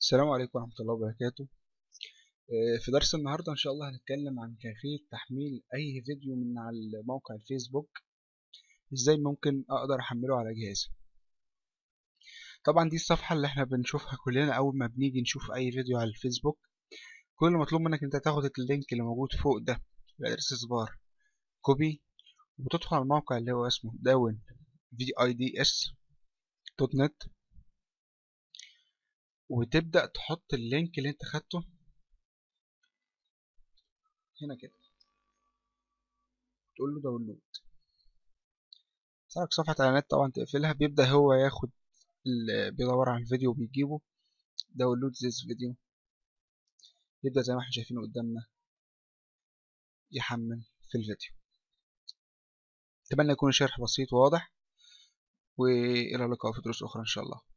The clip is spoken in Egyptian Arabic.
السلام عليكم ورحمة الله وبركاته آه، في درس النهاردة إن شاء الله هنتكلم عن كيفية تحميل أي فيديو من على موقع الفيسبوك إزاي ممكن أقدر أحمله على جهازي طبعا دي الصفحة اللي احنا بنشوفها كلنا أول ما بنيجي نشوف أي فيديو على الفيسبوك كل المطلوب منك أنت تاخد اللينك اللي موجود فوق ده الأدرس بار كوبي وتدخل على الموقع اللي هو اسمه داون في اي دي اس دوت نت وتبدأ تحط اللينك اللي انت خدته هنا كده تقول له داونلود صارك صفحة اعلانات طبعا تقفلها بيبدأ هو ياخد اللي بيدور على الفيديو وبيجيبه داونلود ذيس فيديو يبدأ زي ما احنا شايفينه قدامنا يحمل في الفيديو اتمنى يكون الشرح بسيط وواضح والى اللقاء في دروس اخرى ان شاء الله